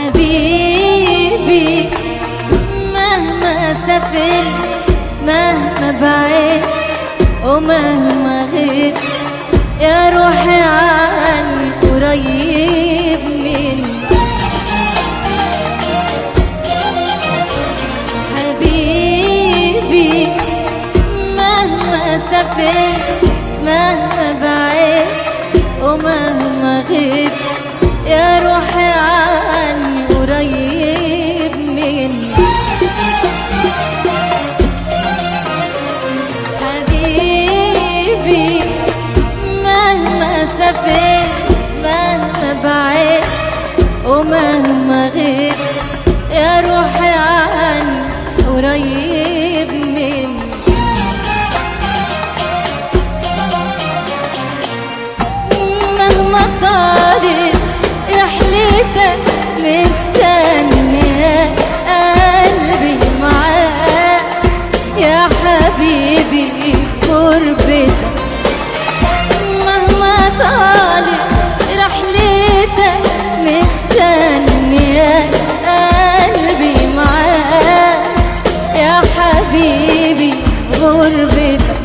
حبيبي مهما سافر مهما بعيد ومهما غيب يا روحي عني قريب مني حبيبي مهما سافر مهما بعيد ومهما غيب يا روحي عني قريب مني حبيبي مهما سافر مهما بعيد ومهما غيب يا روحي عني قريب مني مهما طالت رحلتك مستنية قلبي معاك يا حبيبي في غربتك مهما طالت رحلتك مستنية قلبي معاك يا حبيبي في غربتك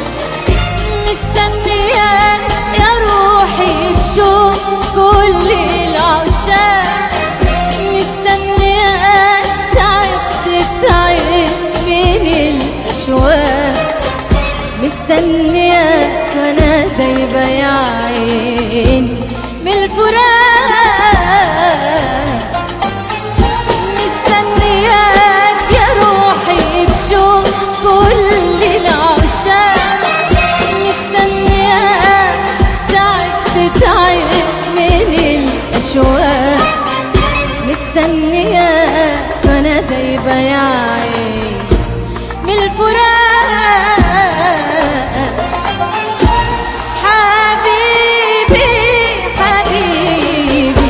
مستنياك يا روحي بشوق كل العشاق مستنياك تعبت تعب من الأشواق مستنياك وانا دايبة يا عيني من الفراق مستنياك يا روحي بشوق كل العشاق مستنياك تعبت تعب من الأشواق مستنياك وانا دايبة يا عيني من الفراق حبيبي حبيبي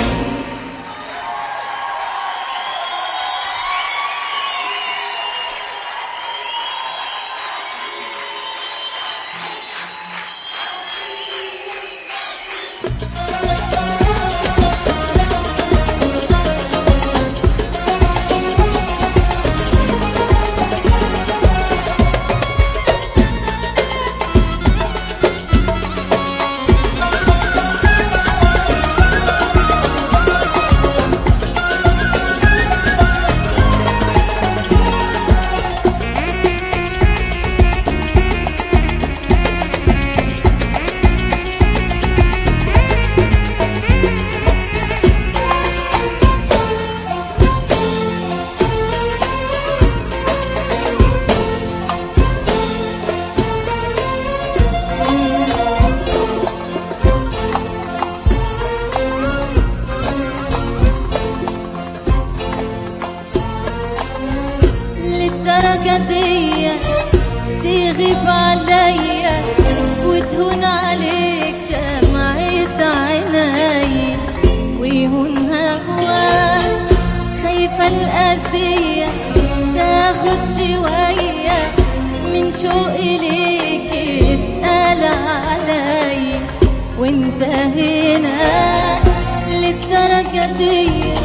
للدرجة دي تغيب عليا وتهون عليك دمعة عيني ويهون هواك خايفة القاسية تاخد شوية من شوقي ليك اسأل عليا وانت هنا للدرجة دي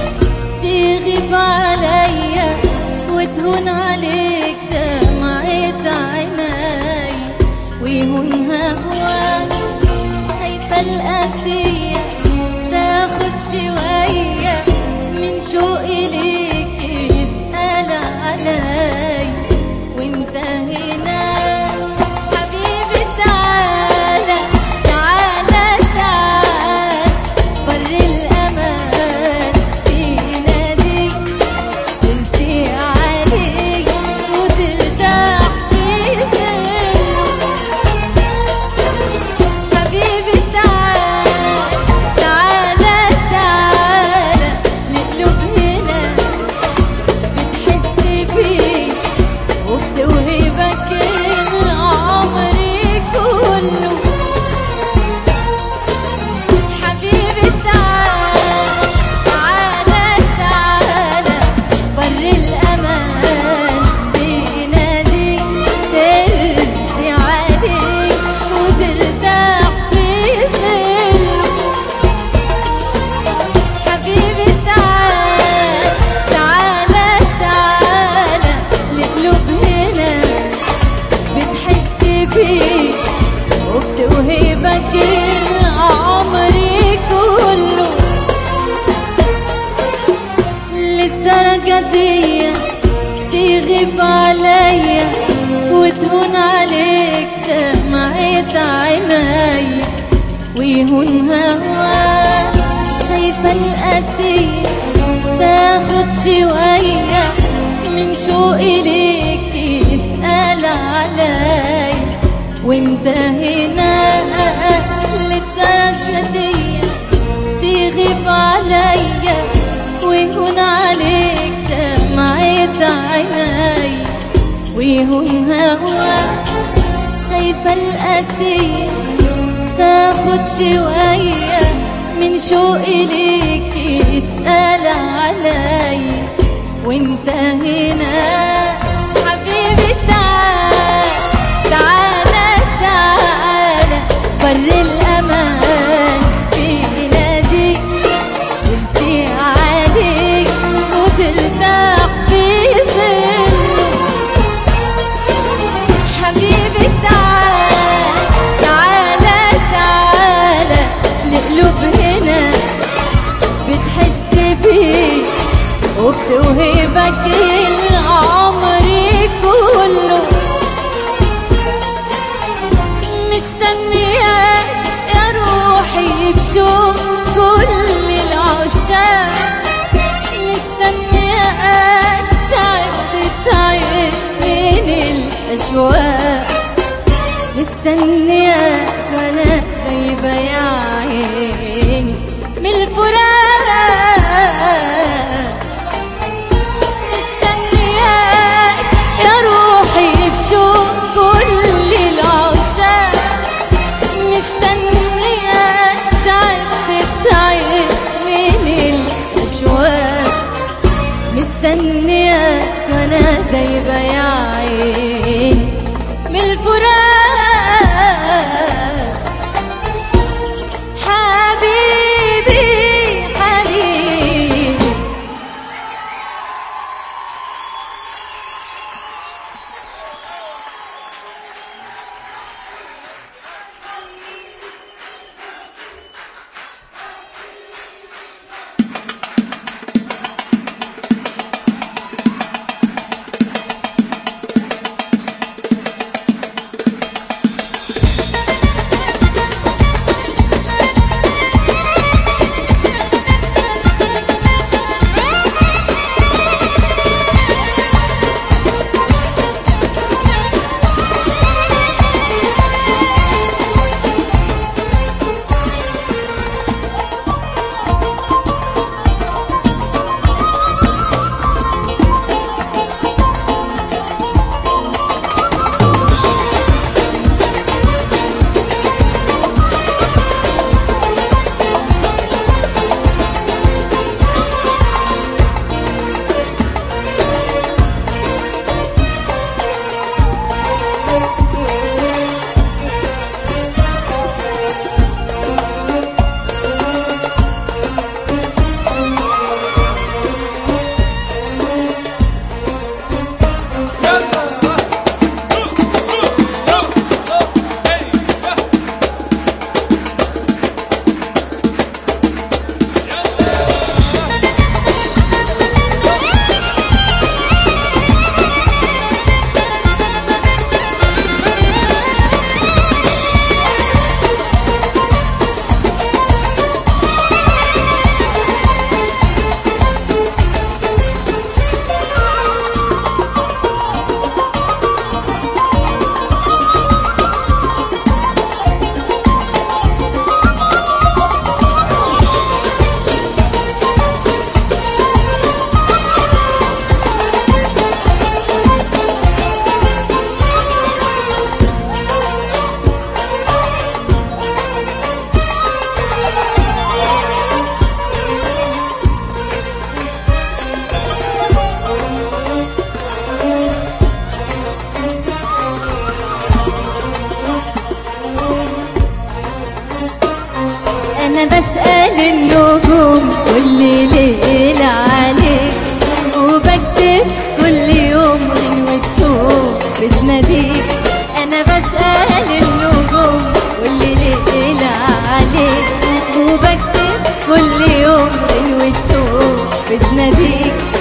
تغيب عليا وتهون عليك دمعة عيني ويهون هواك خايفة القاسية تاخد شوية من شوقي ليك يسأل علي وانت هنا حبيبي تعالى تعالى تعالى بر الأمان بيناديك تنسي عليك وترتاح في سره حبيبي تعال تعالى تعالى القلوب هنا بتحس بيه وبتوهبك للدرجة دي تغيب عليا وتهون عليك دمعة عيني ويهون هواك خايفة القاسية تاخد شوية من شوقي ليك يسأل علي وانت هنا للدرجة دي تغيب عليا ويهون عليك دمعة عيني ويهون هواك خايفة القاسية تاخد شوية من شوقي ليك يسأل علي وانت هنا حبيبي تعال تعالى تعالى بر الأمان في ناديك ترسي عليك وترتاح في ظله حبيبي تعال تعالى تعالى القلوب هنا بتحس بيه وبتوهبك العمر كله مستنياك يا روحي بشوق كل العشاق مستنياك تعب تعب من الأشواق مستنياك وانا دايبة يا عيني من الفراق مستنياك يا روحي بشوق كل العشاق مستنياك تعبت تعب من الأشواق مستنياك وانا دايبة يا عيني من الفراق حبيبي حبيبي انا بسأل النجوم كل ليل عليك وبكتب كل يوم غنوة شوق بتناديك انا بسأل النجوم كل ليل عليك وبكتب كل يوم غنوة شوق بتناديك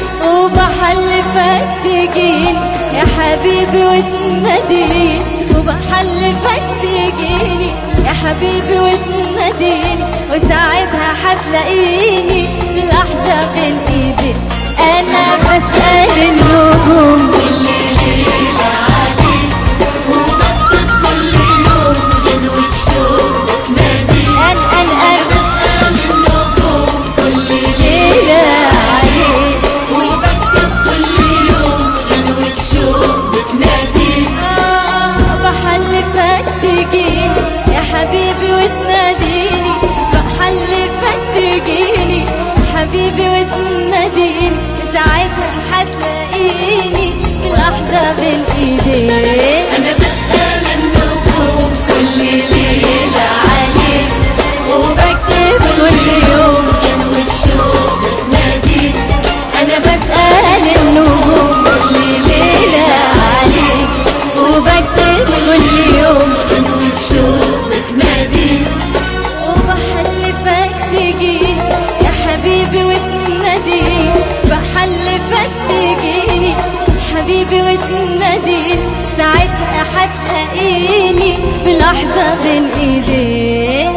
يا حبيبي وتناديني وبحلفك تجيني يا حبيبي وتناديني وساعتها حتلاقيني لحظة بين ايدي انا بسأل النجوم كل ليلة عليك وبكتب كل يوم غنوة شوق بتناديك ان ان ان بسأل النجوم كل ليلة عليك وبكتب كل يوم غنوة شوق بتناديك آه، بحلفك تجيني يا حبيبي وتناديني بحلفك تجيني حبيبي وتناديني ساعتها حتلاقيني في لحظة بين ايديك أنا بسأل النجوم كل ليلة عليك وبكتب كل يوم غنوة شوق بتناديك انا بسأل النجوم كل ليلة عليك وبكتب كل يوم غنوة شوق بتناديك وبحلفك تجيني يا حبيبي وتناديني بحلفك تجيني حبيبي وتناديني ساعتها حتلاقيني بلحظة بين ايديك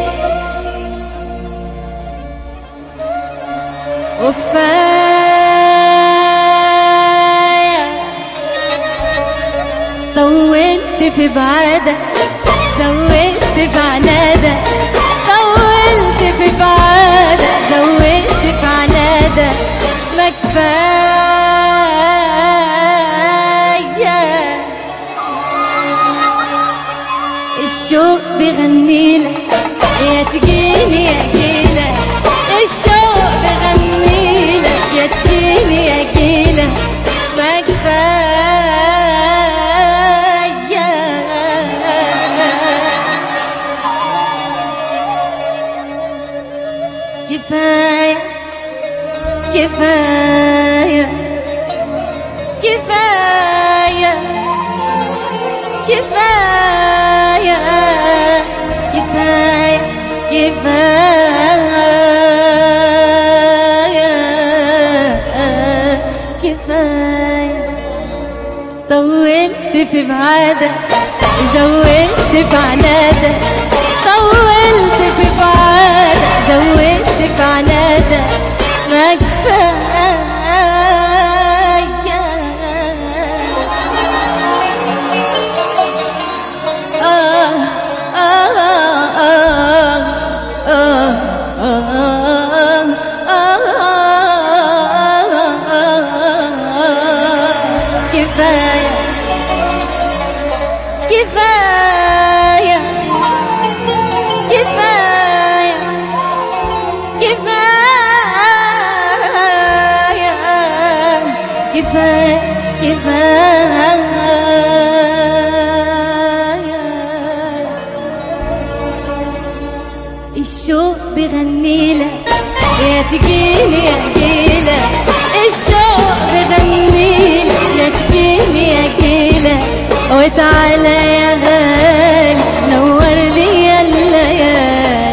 وكفاية طولت في بعادك زودت في عنادك طولت في بعادك زودت في عنادك ما كفاية الشوق بيغنيلك يا تجيني يا جيلك الشوق بيغنيلك يا تجيني يا جيلك ما كفاية كفاية كفاية كفاية كفاية كفاية كفاية كفاية طولت في بعادك زودت في عنادك طولت في بعادك زودت في عنادك ما كفاية آه آه آه آه آه كفاية كفاية كفاية كفاية كفاية كفاية الشوق بيغنيلك يا تجيني يا جيلك الشوق بيغنيلك يا تجيني يا جيلك وتعالى يا غالي نور لي يا الليالي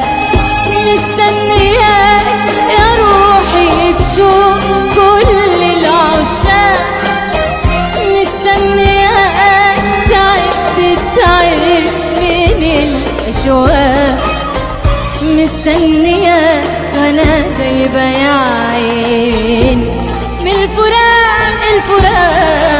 مستنياك يا روحي بشوق كل العشاق مستنياك تعبت التعب من الأشواق مستنية وانا غايبة يا عين من الفراق الفراق